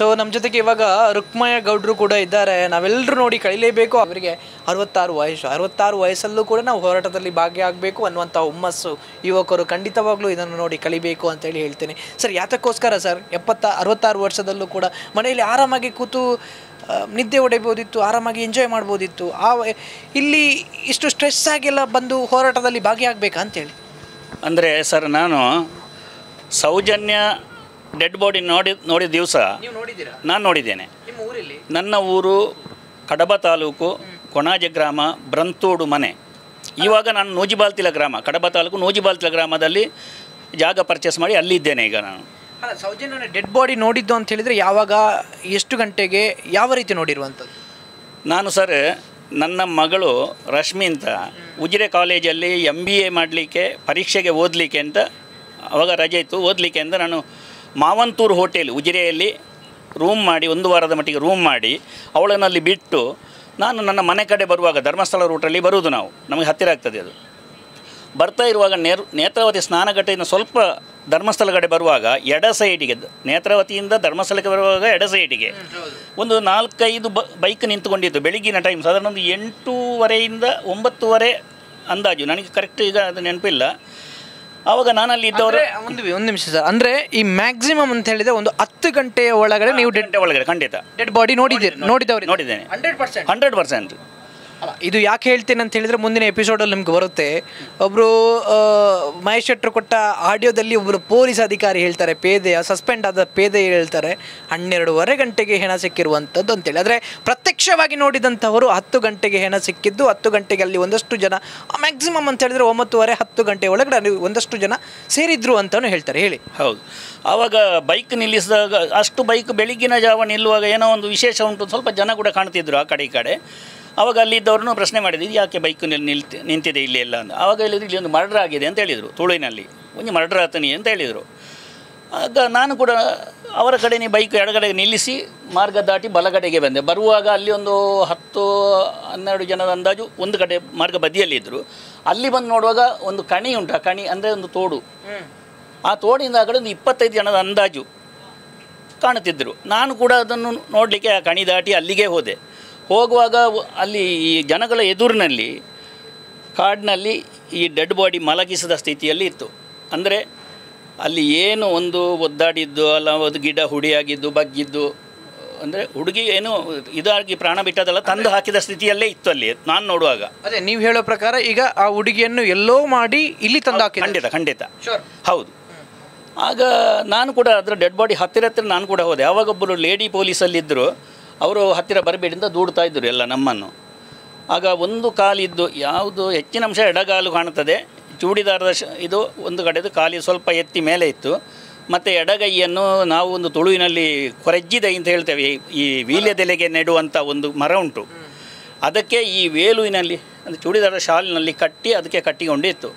So ನಮ್ಮ ಜೊತೆಗೆ ಇವಾಗ ರುಕ್ಮಯ್ಯ ಗೌಡ್ರು ಕೂಡ ಇದ್ದಾರೆ ನಾವೆಲ್ಲರೂ ನೋಡಿ ಕಳಿಲೇಬೇಕು ಅವರಿಗೆ ಅರವತ್ತಾರು ವಯಸ್ಸು ಅರವತ್ತಾರು ವಯಸ್ಸಲ್ಲೂ ಕೂಡ ನಾವು ಹೋರಾಟದಲ್ಲಿ ಭಾಗಿಯಾಗಬೇಕು ಅನ್ನುವಂಥ ಹುಮ್ಮಸ್ಸು ಯುವಕರು ಖಂಡಿತವಾಗ್ಲೂ ಇದನ್ನು ನೋಡಿ ಕಲಿಬೇಕು ಅಂತೇಳಿ ಹೇಳ್ತೇನೆ ಸರ್ ಯಾತಕ್ಕೋಸ್ಕರ ಸರ್ ಎಪ್ಪತ್ತ ಅರವತ್ತಾರು ವರ್ಷದಲ್ಲೂ ಕೂಡ ಮನೆಯಲ್ಲಿ ಆರಾಮಾಗಿ ಕೂತು ಆ, ನಿದ್ದೆ ಹೊಡೆಬೋದಿತ್ತು ಆರಾಮಾಗಿ ಎಂಜಾಯ್ ಮಾಡ್ಬೋದಿತ್ತು ಆ ವ- ಇಲ್ಲಿ ಇಷ್ಟು ಸ್ಟ್ರೆಸ್ ಆಗೆಲ್ಲ ಬಂದು ಹೋರಾಟದಲ್ಲಿ ಭಾಗಿಯಾಗಬೇಕಾ ಅಂತೇಳಿ ಅಂದರೆ ಸರ್ ನಾನು ಸೌಜನ್ಯ ಡೆಡ್ ಬಾಡಿ ನೋಡಿ ನೋಡಿದ ದಿವಸ ನೀವು ನೋಡಿದ್ದೀರಾ ನಾನು ನೋಡಿದ್ದೇನೆ ನಿಮ್ಮ ಊರಲ್ಲಿ ನನ್ನ ಊರು ಕಡಬ ತಾಲೂಕು ಕೊಣಾಜೆ ಗ್ರಾಮ ಬ್ರಂತೋಡು ಮನೆ ಇವಾಗ ನಾನು ನೂಜಿಬಾಲ್ತಿಲ ಗ್ರಾಮ ಕಡಬ ತಾಲೂಕು ನೂಜಿಬಾಲ್ತಿಲ ಗ್ರಾಮದಲ್ಲಿ ಜಾಗ ಪರ್ಚೇಸ್ ಮಾಡಿ ಅಲ್ಲಿದ್ದೇನೆ ಈಗ ನಾನು ಅಲ್ಲ ಸೌಜನ್ಯನ ಡೆಡ್ ಬಾಡಿ ನೋಡಿದ್ದು ಅಂತ ಹೇಳಿದ್ರೆ ಯಾವಾಗ ಎಷ್ಟು ಗಂಟೆಗೆ ಯಾವ ರೀತಿ ನೋಡಿರುವಂಥದ್ದು ನಾನು ಸರ್ ನನ್ನ ಮಗಳು ರಶ್ಮಿ ಅಂತ ಉಜಿರೆ ಕಾಲೇಜಲ್ಲಿ ಎಮ್ ಬಿ ಎ ಮಾಡಲಿಕ್ಕೆ ಪರೀಕ್ಷೆಗೆ ಓದಲಿಕ್ಕೆ ಅಂತ ಅವಾಗ ರಜೆ ಇತ್ತು ಓದಲಿಕ್ಕೆ ಅಂತ ನಾನು ಮಾವಂತೂರು ಹೋಟೆಲ್ ಉಜಿರೆಯಲ್ಲಿ ರೂಮ್ ಮಾಡಿ ಒಂದು ವಾರದ ಮಟ್ಟಿಗೆ ರೂಮ್ ಮಾಡಿ ಅವಳನ್ನಲ್ಲಿ ಬಿಟ್ಟು ನಾನು ನನ್ನ ಮನೆ ಕಡೆ ಬರುವಾಗ ಧರ್ಮಸ್ಥಳ ರೂಟಲ್ಲಿ ಬರುವುದು ನಾವು ನಮಗೆ ಹತ್ತಿರ ಆಗ್ತದೆ ಅದು ಬರ್ತಾ ಇರುವಾಗ ನೇರ್ ನೇತ್ರಾವತಿ ಸ್ನಾನಘಟ್ಟೆಯಿಂದ ಸ್ವಲ್ಪ ಧರ್ಮಸ್ಥಳ ಕಡೆ ಬರುವಾಗ ಎಡ ಸೈಡಿಗೆ ನೇತ್ರಾವತಿಯಿಂದ ಧರ್ಮಸ್ಥಳಕ್ಕೆ ಬರುವಾಗ ಎಡ ಸೈಡಿಗೆ ಒಂದು ನಾಲ್ಕೈದು ಬ ಬೈಕ್ ನಿಂತುಕೊಂಡಿತ್ತು ಬೆಳಿಗ್ಗಿನ ಟೈಮ್ ಸಾಧಾರಣ ಒಂದು ಎಂಟೂವರೆಯಿಂದ ಒಂಬತ್ತುವರೆ ಅಂದಾಜು ನನಗೆ ಕರೆಕ್ಟ್ ಈಗ ಅದು ನೆನಪಿಲ್ಲ ಆವಾಗ ನಾನಲ್ಲಿ ಇದ್ದವರು ಅಂದ್ರೆ ಒಂದು ಒಂದು ನಿಮಿಷ ಸರ್ ಅಂದ್ರೆ ಈ ಮ್ಯಾಕ್ಸಿಮಮ್ ಅಂತ ಹೇಳಿದ್ರೆ ಒಂದು ಹತ್ತು ಗಂಟೆಯ ಒಳಗಡೆ ನೀವು ಡೆಡ್ ಗಂಟೆ ಒಳಗಡೆ ಖಂಡಿತ ಡೆಡ್ ಬಾಡಿ ನೋಡಿದ್ದೀರಿ ನೋಡಿದವ್ರಿ ನೋಡಿದ್ದೇನೆ ಹಂಡ್ರೆಡ್ ಪರ್ಸೆಂಟ್ ಹಂಡ್ರೆಡ್ ಪರ್ಸೆಂಟ್ ಅಲ್ಲ ಇದು ಯಾಕೆ ಹೇಳ್ತೇನೆ ಅಂತ ಹೇಳಿದ್ರೆ ಮುಂದಿನ ಎಪಿಸೋಡಲ್ಲಿ ನಿಮ್ಗೆ ಬರುತ್ತೆ ಒಬ್ಬರು ಮಹೇಶ್ ಶೆಟ್ರು ಕೊಟ್ಟ ಆಡಿಯೋದಲ್ಲಿ ಒಬ್ಬರು ಪೊಲೀಸ್ ಅಧಿಕಾರಿ ಹೇಳ್ತಾರೆ ಪೇದೆಯ ಸಸ್ಪೆಂಡ್ ಆದ ಪೇದೆ ಹೇಳ್ತಾರೆ ಹನ್ನೆರಡೂವರೆ ಗಂಟೆಗೆ ಹೆಣ ಸಿಕ್ಕಿರುವಂಥದ್ದು ಅಂತೇಳಿ ಆದರೆ ಪ್ರತ್ಯಕ್ಷವಾಗಿ ನೋಡಿದಂಥವರು ಹತ್ತು ಗಂಟೆಗೆ ಹೆಣ ಸಿಕ್ಕಿದ್ದು ಹತ್ತು ಗಂಟೆಗೆ ಅಲ್ಲಿ ಒಂದಷ್ಟು ಜನ ಮ್ಯಾಕ್ಸಿಮಮ್ ಅಂತ ಹೇಳಿದ್ರೆ ಒಂಬತ್ತುವರೆ ಹತ್ತು ಗಂಟೆ ಒಳಗಡೆ ಅಲ್ಲಿ ಒಂದಷ್ಟು ಜನ ಸೇರಿದ್ರು ಅಂತಲೂ ಹೇಳ್ತಾರೆ ಹೇಳಿ ಹೌದು ಆವಾಗ ಬೈಕ್ ನಿಲ್ಲಿಸಿದಾಗ ಅಷ್ಟು ಬೈಕ್ ಬೆಳಿಗ್ಗಿನ ಜಾವ ನಿಲ್ಲುವಾಗ ಏನೋ ಒಂದು ವಿಶೇಷ ಉಂಟು ಸ್ವಲ್ಪ ಜನ ಕೂಡ ಕಾಣ್ತಿದ್ರು ಆ ಕಡೆ ಈ ಕಡೆ ಆವಾಗ ಅಲ್ಲಿದ್ದವ್ರನ್ನು ಪ್ರಶ್ನೆ ಮಾಡಿದ್ರು ಇದು ಯಾಕೆ ಬೈಕ್ ನಿಲ್ತಿ ನಿಂತಿದೆ ಇಲ್ಲಿ ಎಲ್ಲ ಅಂತ ಆವಾಗ ಹೇಳಿದ್ರು ಇಲ್ಲಿ ಒಂದು ಮರ್ಡರ್ ಆಗಿದೆ ಅಂತ ಹೇಳಿದರು ತುಳುವಿನಲ್ಲಿ ಒಂದು ಮರ್ಡರ್ ಆತನಿ ಅಂತ ಹೇಳಿದರು ಆಗ ನಾನು ಕೂಡ ಅವರ ಕಡೆನೇ ಬೈಕ್ ಎಡಗಡೆಗೆ ನಿಲ್ಲಿಸಿ ಮಾರ್ಗ ದಾಟಿ ಬಲಗಡೆಗೆ ಬಂದೆ ಬರುವಾಗ ಅಲ್ಲಿ ಒಂದು ಹತ್ತು ಹನ್ನೆರಡು ಜನದ ಅಂದಾಜು ಒಂದು ಕಡೆ ಮಾರ್ಗ ಬದಿಯಲ್ಲಿ ಇದ್ದರು ಅಲ್ಲಿ ಬಂದು ನೋಡುವಾಗ ಒಂದು ಕಣಿ ಉಂಟು ಆ ಕಣಿ ಅಂದರೆ ಒಂದು ತೋಡು ಆ ತೋಡಿಂದ ಆ ಕಡೆ ಒಂದು ಇಪ್ಪತ್ತೈದು ಜನದ ಅಂದಾಜು ಕಾಣುತ್ತಿದ್ದರು ನಾನು ಕೂಡ ಅದನ್ನು ನೋಡಲಿಕ್ಕೆ ಆ ಕಣಿ ದಾಟಿ ಅಲ್ಲಿಗೆ ಹೋದೆ ಹೋಗುವಾಗ ವ- ಅಲ್ಲಿ ಈ ಜನಗಳ ಎದುರಿನಲ್ಲಿ ಕಾಡಿನಲ್ಲಿ ಈ ಡೆಡ್ ಬಾಡಿ ಮಲಗಿಸಿದ ಸ್ಥಿತಿಯಲ್ಲಿ ಇತ್ತು ಅಂದರೆ ಅಲ್ಲಿ ಏನು ಒಂದು ಒದ್ದಾಡಿದ್ದು ಅಲ್ಲ ಒಂದು ಗಿಡ ಹುಡಿಯಾಗಿದ್ದು ಬಗ್ಗಿದ್ದು ಅಂದರೆ ಹುಡುಗಿ ಏನು ಇದಾಗಿ ಪ್ರಾಣ ಬಿಟ್ಟದಲ್ಲ ತಂದು ಹಾಕಿದ ಸ್ಥಿತಿಯಲ್ಲೇ ಇತ್ತು ಅಲ್ಲಿ ನಾನು ನೋಡುವಾಗ ಅದೇ ನೀವು ಹೇಳೋ ಪ್ರಕಾರ ಈಗ ಆ ಹುಡುಗಿಯನ್ನು ಎಲ್ಲೋ ಮಾಡಿ ಇಲ್ಲಿ ತಂದು ಹಾಕಿದ್ದಾರೆ ಖಂಡಿತ ಖಂಡಿತ Sure. ಹೌದು ಆಗ ನಾನು ಕೂಡ ಅದರ ಡೆಡ್ ಬಾಡಿ ಹತ್ತಿರ ಹತ್ತಿರ ನಾನು ಕೂಡ ಹೋದೆ ಆವಾಗೊಬ್ಬರು ಲೇಡಿ ಪೊಲೀಸಲ್ಲಿದ್ದರು ಅವರು ಹತ್ತಿರ ಬರಬೇಡಿ ಅಂತ ದೂಡ್ತಾ ಇದ್ದರು ಎಲ್ಲ ನಮ್ಮನ್ನು ಆಗ ಒಂದು ಕಾಲಿದ್ದು ಯಾವುದು ಹೆಚ್ಚಿನ ಅಂಶ ಎಡಗಾಲು ಕಾಣುತ್ತದೆ ಚೂಡಿದಾರದ ಶ ಇದು ಒಂದು ಕಡೆದು ಕಾಲಿ ಸ್ವಲ್ಪ ಎತ್ತಿ ಮೇಲೆ ಇತ್ತು ಮತ್ತು ಎಡಗೈಯನ್ನು ನಾವು ಒಂದು ತುಳುವಿನಲ್ಲಿ ಕೊರೆಜ್ಜಿದೈ ಅಂತ ಹೇಳ್ತೇವೆ ಈ- ಈ ವೀಳ್ಯದೆಲೆಗೆ ನೆಡುವಂಥ ಒಂದು ಮರ ಉಂಟು ಅದಕ್ಕೆ ಈ ವೇಲುವಿನಲ್ಲಿ ಅಂದರೆ ಚೂಡಿದಾರದ ಶಾಲಿನಲ್ಲಿ ಕಟ್ಟಿ ಅದಕ್ಕೆ ಕಟ್ಟಿಕೊಂಡಿತ್ತು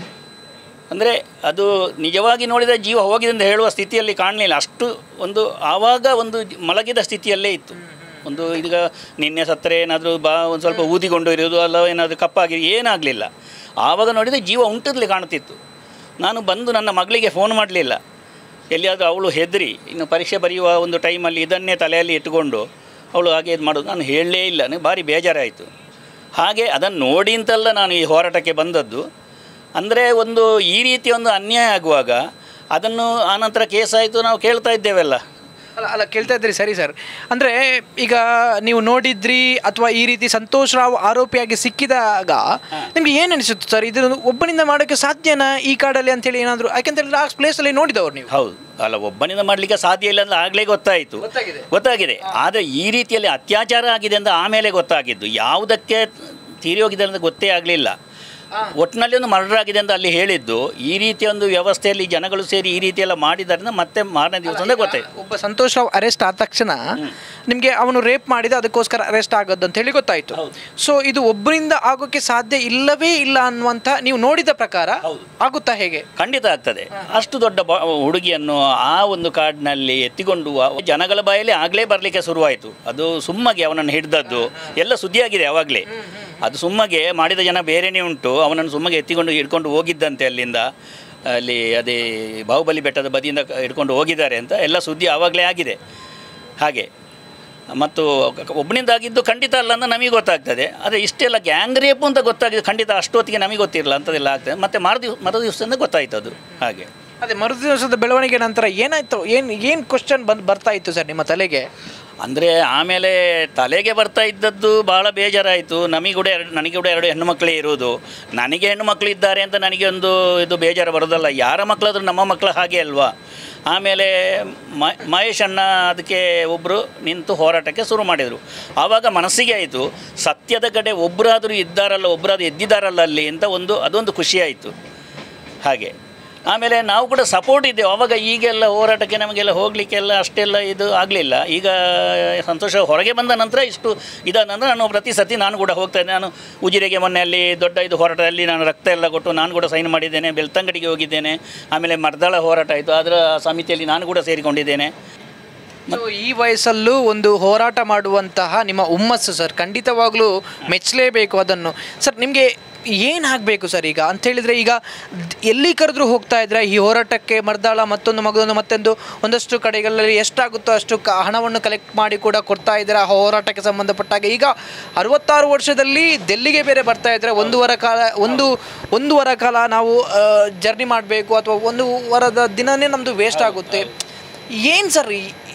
ಅಂದರೆ ಅದು ನಿಜವಾಗಿ ನೋಡಿದರೆ ಜೀವ ಹೋಗಿದೆ ಅಂತ ಹೇಳುವ ಸ್ಥಿತಿಯಲ್ಲಿ ಕಾಣಲಿಲ್ಲ ಅಷ್ಟು ಒಂದು ಆವಾಗ ಒಂದು ಜ- ಮಲಗಿದ ಸ್ಥಿತಿಯಲ್ಲೇ ಇತ್ತು ಒಂದು ಈಗ ನಿನ್ನೆ ಸತ್ತರೆ ಏನಾದರೂ ಬಾ ಒಂದು ಸ್ವಲ್ಪ ಊದಿಕೊಂಡು ಇರೋದು ಅಲ್ಲ ಏನಾದರೂ ಕಪ್ಪಾಗಿ ಏನಾಗಲಿಲ್ಲ ಆವಾಗ ನೋಡಿದರೆ ಜೀವ ಉಂಟಲ್ಲಿ ಕಾಣುತ್ತಿತ್ತು ನಾನು ಬಂದು ನನ್ನ ಮಗಳಿಗೆ ಫೋನ್ ಮಾಡಲಿಲ್ಲ ಎಲ್ಲಿಯಾದರೂ ಅವಳು ಹೆದರಿ ಇನ್ನು ಪರೀಕ್ಷೆ ಬರೆಯುವ ಒಂದು ಟೈಮಲ್ಲಿ ಇದನ್ನೇ ತಲೆಯಲ್ಲಿ ಇಟ್ಟುಕೊಂಡು ಅವಳು ಹಾಗೆ ಇದು ಮಾಡೋದು ನಾನು ಹೇಳಲೇ ಇಲ್ಲ ನನಗೆ ಭಾರಿ ಬೇಜಾರಾಯಿತು ಹಾಗೆ ಅದನ್ನು ನೋಡಿ ಅಂತಲ್ಲ ನಾನು ಈ ಹೋರಾಟಕ್ಕೆ ಬಂದದ್ದು ಅಂದರೆ ಒಂದು ಈ ರೀತಿ ಒಂದು ಅನ್ಯಾಯ ಆಗುವಾಗ ಅದನ್ನು ಆನಂತರ ಕೇಸ್ ಆಯಿತು ನಾವು ಕೇಳ್ತಾ ಇದ್ದೇವೆಲ್ಲ ಅಲ್ಲ ಅಲ್ಲ ಕೇಳ್ತಾ ಇದ್ರಿ ಸರಿ ಸರ್ ಅಂದರೆ ಈಗ ನೀವು ನೋಡಿದ್ರಿ ಅಥವಾ ಈ ರೀತಿ ಸಂತೋಷ್ ರಾವ್ ಆರೋಪಿಯಾಗಿ ಸಿಕ್ಕಿದಾಗ ನಿಮ್ಗೆ ಏನು ಅನಿಸುತ್ತೆ ಸರ್ ಇದು ಒಬ್ಬನಿಂದ ಮಾಡೋಕ್ಕೆ ಸಾಧ್ಯನಾ ಈ ಕಾಡಲ್ಲಿ ಅಂತೇಳಿ ಏನಾದರೂ ಯಾಕಂತ ಹೇಳಿದ್ರೆ ಆ ಪ್ಲೇಸಲ್ಲಿ ನೋಡಿದವ್ರು ನೀವು ಹೌದು ಅಲ್ಲ ಒಬ್ಬನಿಂದ ಮಾಡಲಿಕ್ಕೆ ಸಾಧ್ಯ ಇಲ್ಲ ಅಂತ ಆಗಲೇ ಗೊತ್ತಾಯಿತು ಗೊತ್ತಾಗಿದೆ. ಗೊತ್ತಾಗಿದೆ ಆದರೆ ಈ ರೀತಿಯಲ್ಲಿ ಅತ್ಯಾಚಾರ ಆಗಿದೆ ಅಂತ ಆಮೇಲೆ ಗೊತ್ತಾಗಿದ್ದು ಯಾವುದಕ್ಕೆ ತೀರಿ ಹೋಗಿದೆ ಅಂತ ಗೊತ್ತೇ ಆಗಲಿಲ್ಲ ಒಟ್ಟಿನಲ್ಲಿ ಒಂದು ಮರ್ಡರ್ ಆಗಿದೆ ಅಂತ ಅಲ್ಲಿ ಹೇಳಿದ್ದು ಈ ರೀತಿಯ ಒಂದು ವ್ಯವಸ್ಥೆಯಲ್ಲಿ ಜನಗಳು ಸೇರಿ ಈ ರೀತಿ ಎಲ್ಲ ಮಾಡಿದ್ದರಿಂದ ಮತ್ತೆ ಮಾರನೇ ದಿವಸ ಅಂತ ಗೊತ್ತಾಯ್ತು ಒಬ್ಬ ಸಂತೋಷ್ ರಾವ್ ಅರೆಸ್ಟ್ ಆದ ತಕ್ಷಣ ನಿಮಗೆ ಅವನು ರೇಪ್ ಮಾಡಿದ ಅದಕ್ಕೋಸ್ಕರ ಅರೆಸ್ಟ್ ಆಗೋದು ಅಂತ ಹೇಳಿ ಗೊತ್ತಾಯ್ತು ಸೊ ಇದು ಒಬ್ಬರಿಂದ ಆಗೋಕ್ಕೆ ಸಾಧ್ಯ ಇಲ್ಲವೇ ಇಲ್ಲ ಅನ್ನುವಂಥ ನೀವು ನೋಡಿದ ಪ್ರಕಾರ ಆಗುತ್ತಾ ಹೇಗೆ ಖಂಡಿತ ಆಗ್ತದೆ ಅಷ್ಟು ದೊಡ್ಡ ಬ- ಹುಡುಗಿಯನ್ನು ಆ ಒಂದು ಕಾಡಿನಲ್ಲಿ ಎತ್ತಿಕೊಂಡು ಆ ಜನಗಳ ಬಾಯಲ್ಲಿ ಆಗಲೇ ಬರಲಿಕ್ಕೆ ಶುರುವಾಯಿತು ಅದು ಸುಮ್ಮಗೆ ಅವನನ್ನು ಹಿಡ್ದದ್ದು ಎಲ್ಲ ಸುದ್ದಿಯಾಗಿದೆ ಅವಾಗಲೇ ಅದು ಸುಮ್ಮಗೆ ಮಾಡಿದ ಜನ ಬೇರೆನೇ ಉಂಟು ಅವನನ್ನು ಸುಮ್ಮಗೆ ಎತ್ತಿಕೊಂಡು ಹಿಡ್ಕೊಂಡು ಹೋಗಿದ್ದಂತೆ ಅಲ್ಲಿಂದ ಅಲ್ಲಿ ಅದೇ ಬಾಹುಬಲಿ ಬೆಟ್ಟದ ಬದಿಯಿಂದ ಕ- ಹಿಡ್ಕೊಂಡು ಹೋಗಿದ್ದಾರೆ ಅಂತ ಎಲ್ಲ ಸುದ್ದಿ ಆವಾಗಲೇ ಆಗಿದೆ ಹಾಗೆ ಮತ್ತು ಒಬ್ಬನಿಂದಾಗಿದ್ದು ಖಂಡಿತ ಅಲ್ಲ ಅಂತ ನಮಗೆ ಗೊತ್ತಾಗ್ತದೆ ಆದರೆ ಇಷ್ಟೆಲ್ಲ ಗ್ಯಾಂಗ್ ರೇಪು ಅಂತ ಗೊತ್ತಾಗಿದೆ ಖಂಡಿತ ಅಷ್ಟೊತ್ತಿಗೆ ನಮಗೆ ಗೊತ್ತಿರಲ್ಲ ಅಂಥದ್ದೆಲ್ಲ ಆಗ್ತದೆ ಮತ್ತು ಮರುದಿವ್ ಮರು ದಿವಸದಿಂದ ಗೊತ್ತಾಯ್ತು ಅದು ಹಾಗೆ ಅದೇ ಮರು ದಿವಸದ ಬೆಳವಣಿಗೆ ನಂತರ ಏನಾಯ್ತು ಏನು ಏನು ಕ್ವಶನ್ ಬಂದು ಬರ್ತಾ ಇತ್ತು ಸರ್ ನಿಮ್ಮ ತಲೆಗೆ ಅಂದರೆ ಆಮೇಲೆ ತಲೆಗೆ ಬರ್ತಾ ಇದ್ದದ್ದು ಭಾಳ ಬೇಜಾರಾಯಿತು ನಮಗೆ ಕೂಡ ಎರಡು ನನಗೆ ಕೂಡ ಎರಡು ಹೆಣ್ಣು ಮಕ್ಕಳೇ ಇರೋದು ನನಗೆ ಹೆಣ್ಣು ಮಕ್ಕಳು ಇದ್ದಾರೆ ಅಂತ ನನಗೆ ಒಂದು ಇದು ಬೇಜಾರು ಬರೋದಲ್ಲ ಯಾರ ಮಕ್ಕಳಾದ್ರೂ ನಮ್ಮ ಮಕ್ಕಳು ಹಾಗೆ ಅಲ್ವಾ ಆಮೇಲೆ ಮ ಮಹೇಶ್ ಅಣ್ಣ ಅದಕ್ಕೆ ಒಬ್ಬರು ನಿಂತು ಹೋರಾಟಕ್ಕೆ ಶುರು ಮಾಡಿದರು ಆವಾಗ ಮನಸ್ಸಿಗೆ ಆಯಿತು ಸತ್ಯದ ಕಡೆ ಒಬ್ಬರಾದರೂ ಇದ್ದಾರಲ್ಲ ಒಬ್ಬರಾದರೂ ಎದ್ದಿದ್ದಾರಲ್ಲ ಅಲ್ಲಿ ಅಂತ ಒಂದು ಅದೊಂದು ಖುಷಿಯಾಯಿತು ಹಾಗೆ ಆಮೇಲೆ ನಾವು ಕೂಡ ಸಪೋರ್ಟ್ ಇದ್ದೇವೆ ಅವಾಗ ಈಗೆಲ್ಲ ಹೋರಾಟಕ್ಕೆ ನಮಗೆಲ್ಲ ಹೋಗಲಿಕ್ಕೆಲ್ಲ ಅಷ್ಟೆಲ್ಲ ಇದು ಆಗಲಿಲ್ಲ ಈಗ ಸಂತೋಷ ಹೊರಗೆ ಬಂದ ನಂತರ ಇಷ್ಟು ಇದಾದ ನಂತರ ನಾನು ಪ್ರತಿ ಸತಿ ನಾನು ಕೂಡ ಹೋಗ್ತಾ ಇದ್ದೆ ನಾನು ಉಜಿರೆಗೆ ಮೊನ್ನೆ ಅಲ್ಲಿ ದೊಡ್ಡ ಇದು ಹೋರಾಟದಲ್ಲಿ ನಾನು ರಕ್ತ ಎಲ್ಲ ಕೊಟ್ಟು ನಾನು ಕೂಡ ಸೈನ್ ಮಾಡಿದ್ದೇನೆ ಬೆಳ್ತಂಗಡಿಗೆ ಹೋಗಿದ್ದೇನೆ ಆಮೇಲೆ ಮರ್ದಾಳ ಹೋರಾಟ ಆಯಿತು ಅದರ ಸಮಿತಿಯಲ್ಲಿ ನಾನು ಕೂಡ ಸೇರಿಕೊಂಡಿದ್ದೇನೆ ಸೊ ಈ ವಯಸ್ಸಲ್ಲೂ ಒಂದು ಹೋರಾಟ ಮಾಡುವಂತಹ ನಿಮ್ಮ ಹುಮ್ಮಸ್ಸು ಸರ್ ಖಂಡಿತವಾಗ್ಲೂ ಮೆಚ್ಚಲೇಬೇಕು ಅದನ್ನು ಸರ್ ನಿಮಗೆ ಏನು ಆಗಬೇಕು ಸರ್ ಈಗ ಅಂತ ಹೇಳಿದ್ರೆ ಈಗ ದ್- ಎಲ್ಲಿ ಕರೆದ್ರೂ ಹೋಗ್ತಾ ಇದ್ರೆ ಈ ಹೋರಾಟಕ್ಕೆ ಮರ್ದಾಳ ಮತ್ತೊಂದು ಮಗದೊಂದು ಮತ್ತೊಂದು ಒಂದಷ್ಟು ಕಡೆಗಳಲ್ಲಿ ಎಷ್ಟಾಗುತ್ತೋ ಅಷ್ಟು ಕ ಹಣವನ್ನು ಕಲೆಕ್ಟ್ ಮಾಡಿ ಕೂಡ ಕೊಡ್ತಾ ಇದ್ದಾರೆ ಆ ಹೋರಾಟಕ್ಕೆ ಸಂಬಂಧಪಟ್ಟಾಗ ಈಗ ಅರವತ್ತಾರು ವರ್ಷದಲ್ಲಿ ಡೆಲ್ಲಿಗೆ ಬೇರೆ ಬರ್ತಾ ಇದ್ರೆ ಒಂದು ವಾರ ಕಾಲ ಒಂದು ಒಂದು ವಾರ ಕಾಲ ನಾವು ಜರ್ನಿ ಮಾಡಬೇಕು ಅಥವಾ ಒಂದು ವಾರದ ದಿನನೇ ನಮ್ಮದು ವೇಸ್ಟ್ ಆಗುತ್ತೆ ಏನು ಸರ್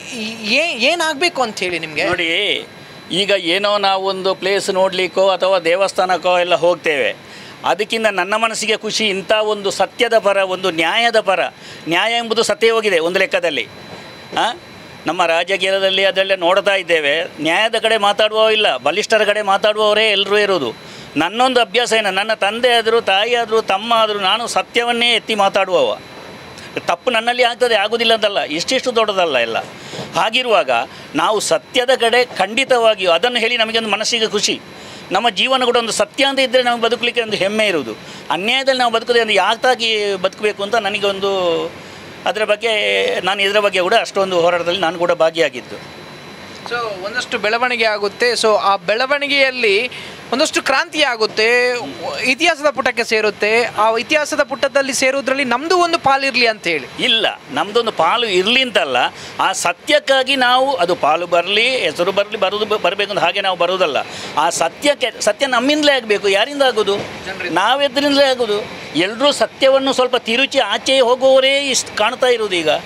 ಏನಾಗಬೇಕು ಅಂತ ಹೇಳಿ ನಿಮಗೆ ನೋಡಿ ಈಗ ಏನೋ ನಾವೊಂದು ಪ್ಲೇಸ್ ನೋಡಲಿಕ್ಕೋ ಅಥವಾ ದೇವಸ್ಥಾನಕ್ಕೋ ಎಲ್ಲ ಹೋಗ್ತೇವೆ ಅದಕ್ಕಿಂತ ನನ್ನ ಮನಸ್ಸಿಗೆ ಖುಷಿ ಇಂಥ ಒಂದು ಸತ್ಯದ ಪರ ಒಂದು ನ್ಯಾಯದ ಪರ ನ್ಯಾಯ ಎಂಬುದು ಸತ್ಯ ಹೋಗಿದೆ ಒಂದು ಲೆಕ್ಕದಲ್ಲಿ ಆ? ನಮ್ಮ ರಾಜಕೀಯದಲ್ಲಿ ಅದೆಲ್ಲ ನೋಡ್ತಾ ಇದ್ದೇವೆ ನ್ಯಾಯದ ಕಡೆ ಮಾತಾಡುವ ಇಲ್ಲ ಬಲಿಷ್ಠರ ಕಡೆ ಮಾತಾಡುವವರೇ ಎಲ್ಲರೂ ಇರೋದು ನನ್ನೊಂದು ಅಭ್ಯಾಸ ಏನು ನನ್ನ ತಂದೆ ಆದರೂ ತಾಯಿ ಆದರೂ ತಮ್ಮ ಆದರೂ ನಾನು ಸತ್ಯವನ್ನೇ ಎತ್ತಿ ಮಾತಾಡುವವ ತಪ್ಪು ನನ್ನಲ್ಲಿ ಆಗ್ತದೆ ಆಗೋದಿಲ್ಲ ಅಂತಲ್ಲ ಇಷ್ಟಿಷ್ಟು ದೊಡ್ಡದಲ್ಲ ಎಲ್ಲ ಹಾಗಿರುವಾಗ ನಾವು ಸತ್ಯದ ಕಡೆ ಖಂಡಿತವಾಗಿಯೂ ಅದನ್ನು ಹೇಳಿ ನಮಗೊಂದು ಮನಸ್ಸಿಗೆ ಖುಷಿ ನಮ್ಮ ಜೀವನ ಕೂಡ ಒಂದು ಸತ್ಯ ಅಂತ ಇದ್ದರೆ ನಮಗೆ ಬದುಕಲಿಕ್ಕೆ ಒಂದು ಹೆಮ್ಮೆ ಇರುವುದು ಅನ್ಯಾಯದಲ್ಲಿ ನಾವು ಬದುಕದೆ ಒಂದು ಯಾಕಾಗಿ ಬದುಕಬೇಕು ಅಂತ ನನಗೆ ಒಂದು ಅದರ ಬಗ್ಗೆ ನಾನು ಇದರ ಬಗ್ಗೆ ಕೂಡ ಅಷ್ಟೊಂದು ಹೋರಾಟದಲ್ಲಿ ನಾನು ಕೂಡ ಭಾಗಿಯಾಗಿದ್ದು ಸೊ ಒಂದಷ್ಟು ಬೆಳವಣಿಗೆ ಆಗುತ್ತೆ ಸೊ ಆ ಬೆಳವಣಿಗೆಯಲ್ಲಿ ಒಂದಷ್ಟು ಕ್ರಾಂತಿ ಆಗುತ್ತೆ ಇತಿಹಾಸದ ಪುಟಕ್ಕೆ ಸೇರುತ್ತೆ ಆ ಇತಿಹಾಸದ ಪುಟದಲ್ಲಿ ಸೇರೋದ್ರಲ್ಲಿ ನಮ್ಮದು ಒಂದು ಪಾಲಿರಲಿ ಅಂತ ಹೇಳಿ ಇಲ್ಲ ನಮ್ಮದೊಂದು ಪಾಲು ಇರಲಿ ಅಂತಲ್ಲ ಆ ಸತ್ಯಕ್ಕಾಗಿ ನಾವು ಅದು ಪಾಲು ಬರಲಿ ಹೆಸರು ಬರಲಿ ಬರೋದು ಬರಬೇಕು ಅಂತ ಹಾಗೆ ನಾವು ಬರೋದಲ್ಲ ಆ ಸತ್ಯಕ್ಕೆ ಸತ್ಯ ನಮ್ಮಿಂದಲೇ ಆಗಬೇಕು ಯಾರಿಂದ ಆಗೋದು ನಾವೆದ್ರಿಂದಲೇ ಆಗೋದು ಎಲ್ಲರೂ ಸತ್ಯವನ್ನು ಸ್ವಲ್ಪ ತಿರುಚಿ ಆಚೆ ಹೋಗುವವರೇ ಇಷ್ಟು ಕಾಣ್ತಾ ಇರೋದು ಈಗ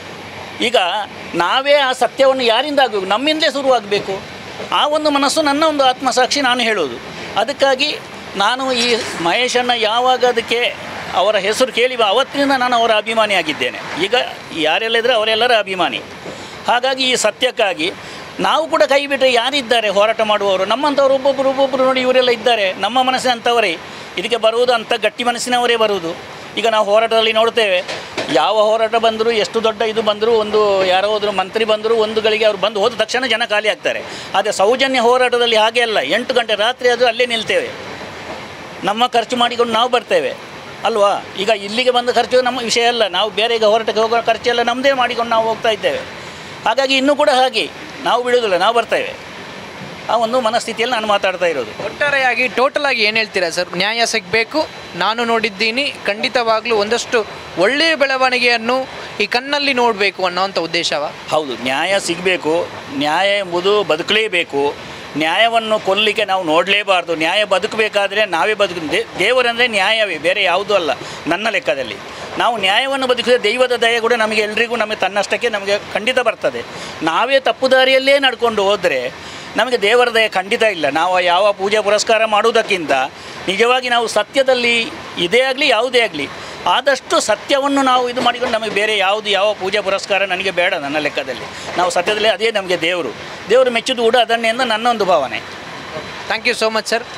ಈಗ ನಾವೇ ಆ ಸತ್ಯವನ್ನು ಯಾರಿಂದ ಆಗಬೇಕು ನಮ್ಮಿಂದಲೇ ಶುರುವಾಗಬೇಕು ಆ ಒಂದು ಮನಸ್ಸು ನನ್ನ ಒಂದು ಆತ್ಮಸಾಕ್ಷಿ ನಾನು ಹೇಳೋದು ಅದಕ್ಕಾಗಿ ನಾನು ಈ ಮಹೇಶಣ್ಣ ಯಾವಾಗ ಅದಕ್ಕೆ ಅವರ ಹೆಸರು ಕೇಳಿ ಬ- ಅವತ್ತಿನಿಂದ ನಾನು ಅವರ ಅಭಿಮಾನಿ ಆಗಿದ್ದೇನೆ ಈಗ ಯಾರೆಲ್ಲ ಇದ್ದರೆ ಅವರೆಲ್ಲರ ಅಭಿಮಾನಿ ಹಾಗಾಗಿ ಈ ಸತ್ಯಕ್ಕಾಗಿ ನಾವು ಕೂಡ ಕೈ ಬಿಟ್ಟರೆ ಯಾರಿದ್ದಾರೆ ಹೋರಾಟ ಮಾಡುವವರು ನಮ್ಮಂಥವ್ರು ಒಬ್ಬೊಬ್ಬರು ಒಬ್ಬೊಬ್ಬರು ನೋಡಿ ಇವರೆಲ್ಲ ಇದ್ದಾರೆ ನಮ್ಮ ಮನಸ್ಸಿನಂಥವರೇ ಇದಕ್ಕೆ ಬರುವುದು ಅಂಥ ಗಟ್ಟಿ ಮನಸ್ಸಿನವರೇ ಬರುವುದು ಈಗ ನಾವು ಹೋರಾಟದಲ್ಲಿ ನೋಡ್ತೇವೆ ಯಾವ ಹೋರಾಟ ಬಂದರೂ ಎಷ್ಟು ದೊಡ್ಡ ಇದು ಬಂದರೂ ಒಂದು ಯಾರೋ ಹೋದ್ರು ಮಂತ್ರಿ ಬಂದರೂ ಒಂದು ಗಳಿಗೆ ಅವ್ರು ಬಂದು ಹೋದ ತಕ್ಷಣ ಜನ ಖಾಲಿ ಆಗ್ತಾರೆ ಆದರೆ ಸೌಜನ್ಯ ಹೋರಾಟದಲ್ಲಿ ಹಾಗೆ ಅಲ್ಲ ಎಂಟು ಗಂಟೆ ರಾತ್ರಿ ಆದರೂ ಅಲ್ಲೇ ನಿಲ್ತೇವೆ ನಮ್ಮ ಖರ್ಚು ಮಾಡಿಕೊಂಡು ನಾವು ಬರ್ತೇವೆ ಅಲ್ವಾ ಈಗ ಇಲ್ಲಿಗೆ ಬಂದ ಖರ್ಚು ನಮ್ಮ ವಿಷಯ ಅಲ್ಲ ನಾವು ಬೇರೆ ಈಗ ಹೋರಾಟಕ್ಕೆ ಹೋಗೋ ಖರ್ಚೆಲ್ಲ ನಮ್ಮದೇ ಮಾಡಿಕೊಂಡು ನಾವು ಹೋಗ್ತಾ ಇದ್ದೇವೆ ಹಾಗಾಗಿ ಇನ್ನೂ ಕೂಡ ಹಾಗೆ ನಾವು ಬಿಡೋದಿಲ್ಲ ನಾವು ಬರ್ತೇವೆ ಆ ಒಂದು ಮನಸ್ಥಿತಿಯಲ್ಲಿ ನಾನು ಮಾತಾಡ್ತಾ ಇರೋದು ಒಟ್ಟಾರೆಯಾಗಿ ಟೋಟಲ್ ಆಗಿ ಏನು ಹೇಳ್ತೀರಾ ಸರ್ ನ್ಯಾಯ ಸಿಗಬೇಕು ನಾನು ನೋಡಿದ್ದೀನಿ ಖಂಡಿತವಾಗ್ಲೂ ಒಂದಷ್ಟು ಒಳ್ಳೆಯ ಬೆಳವಣಿಗೆಯನ್ನು ಈ ಕಣ್ಣಲ್ಲಿ ನೋಡಬೇಕು ಅನ್ನೋವಂಥ ಉದ್ದೇಶವ ಹೌದು ನ್ಯಾಯ ಸಿಗಬೇಕು ನ್ಯಾಯ ಎಂಬುದು ಬದುಕಲೇಬೇಕು ನ್ಯಾಯವನ್ನು ಕೊಲ್ಲಲಿಕ್ಕೆ ನಾವು ನೋಡಲೇಬಾರ್ದು ನ್ಯಾಯ ಬದುಕಬೇಕಾದ್ರೆ ನಾವೇ ಬದುಕು ದೇ ದೇವರಂದರೆ ನ್ಯಾಯವೇ ಬೇರೆ ಯಾವುದೂ ಅಲ್ಲ ನನ್ನ ಲೆಕ್ಕದಲ್ಲಿ ನಾವು ನ್ಯಾಯವನ್ನು ಬದುಕಿದ್ರೆ ದೈವದ ದಯೆ ಕೂಡ ನಮಗೆ ಎಲ್ರಿಗೂ ನಮಗೆ ತನ್ನಷ್ಟಕ್ಕೆ ನಮಗೆ ಖಂಡಿತ ಬರ್ತದೆ ನಾವೇ ತಪ್ಪು ದಾರಿಯಲ್ಲೇ ನಡ್ಕೊಂಡು ಹೋದರೆ ನಮಗೆ ದೇವರ ದಯೆ ಖಂಡಿತ ಇಲ್ಲ ನಾವು ಯಾವ ಪೂಜೆ ಪುರಸ್ಕಾರ ಮಾಡುವುದಕ್ಕಿಂತ ನಿಜವಾಗಿ ನಾವು ಸತ್ಯದಲ್ಲಿ ಇದೇ ಆಗಲಿ ಯಾವುದೇ ಆಗಲಿ ಆದಷ್ಟು ಸತ್ಯವನ್ನು ನಾವು ಇದು ಮಾಡಿಕೊಂಡು ನಮಗೆ ಬೇರೆ ಯಾವುದು ಯಾವ ಪೂಜೆ ಪುರಸ್ಕಾರ ನನಗೆ ಬೇಡ ನನ್ನ ಲೆಕ್ಕದಲ್ಲಿ ನಾವು ಸತ್ಯದಲ್ಲಿ ಅದೇ ನಮಗೆ ದೇವರು ದೇವರು ಮೆಚ್ಚುದು ಕೂಡ ಅದನ್ನೇ ಅಂತ ನನ್ನ ಒಂದು ಭಾವನೆ thank you so much sir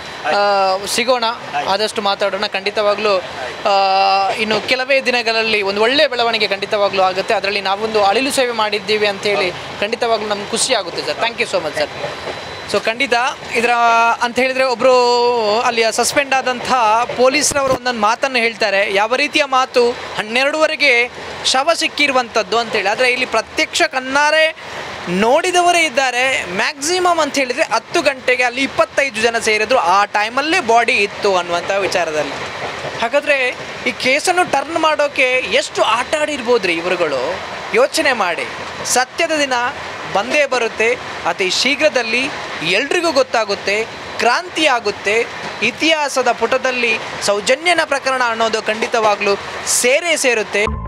ಸಿಗೋಣ ಆದಷ್ಟು ಮಾತಾಡೋಣ ಖಂಡಿತವಾಗ್ಲೂ ಆ, ಇನ್ನು ಕೆಲವೇ ದಿನಗಳಲ್ಲಿ ಒಂದು ಒಳ್ಳೆಯ ಬೆಳವಣಿಗೆ ಖಂಡಿತವಾಗ್ಲೂ ಆಗುತ್ತೆ ಅದರಲ್ಲಿ ನಾವೊಂದು ಅಳಿಲು ಸೇವೆ ಮಾಡಿದ್ದೀವಿ ಅಂತೇಳಿ ಖಂಡಿತವಾಗ್ಲೂ ನಮ್ಗೆ ಖುಷಿ ಆಗುತ್ತೆ sir thank you so much sir so ಖಂಡಿತ ಇದರ ಅಂತ ಹೇಳಿದರೆ ಒಬ್ಬರು ಅಲ್ಲಿಯ ಸಸ್ಪೆಂಡ್ ಆದಂಥ ಪೊಲೀಸ್ನವರು ಒಂದೊಂದು ಮಾತನ್ನು ಹೇಳ್ತಾರೆ ಯಾವ ರೀತಿಯ ಮಾತು ಹನ್ನೆರಡುವರೆಗೆ ಶವ ಸಿಕ್ಕಿರುವಂಥದ್ದು ಅಂತೇಳಿ ಆದರೆ ಇಲ್ಲಿ ಪ್ರತ್ಯಕ್ಷ ಕಣ್ಣಾರೆ ನೋಡಿದವರೇ ಇದ್ದಾರೆ ಮ್ಯಾಕ್ಸಿಮಮ್ ಅಂತ ಹೇಳಿದರೆ ಹತ್ತು ಗಂಟೆಗೆ ಅಲ್ಲಿ ಇಪ್ಪತ್ತೈದು ಜನ ಸೇರಿದ್ರು ಆ ಟೈಮಲ್ಲೇ ಬಾಡಿ ಇತ್ತು ಅನ್ನುವಂಥ ವಿಚಾರದಲ್ಲಿ ಹಾಗಾದರೆ ಈ ಕೇಸನ್ನು ಟರ್ನ್ ಮಾಡೋಕ್ಕೆ ಎಷ್ಟು ಆಟ ಆಡಿರ್ಬೋದು ರೀ ಇವರುಗಳು ಯೋಚನೆ ಮಾಡಿ ಸತ್ಯದ ದಿನ ಬಂದೇ ಬರುತ್ತೆ ಅತಿ ಶೀಘ್ರದಲ್ಲಿ ಎಲ್ರಿಗೂ ಗೊತ್ತಾಗುತ್ತೆ ಕ್ರಾಂತಿ ಆಗುತ್ತೆ ಇತಿಹಾಸದ ಪುಟದಲ್ಲಿ ಸೌಜನ್ಯನ ಪ್ರಕರಣ ಅನ್ನೋದು ಖಂಡಿತವಾಗ್ಲೂ ಸೇರೇ ಸೇರುತ್ತೆ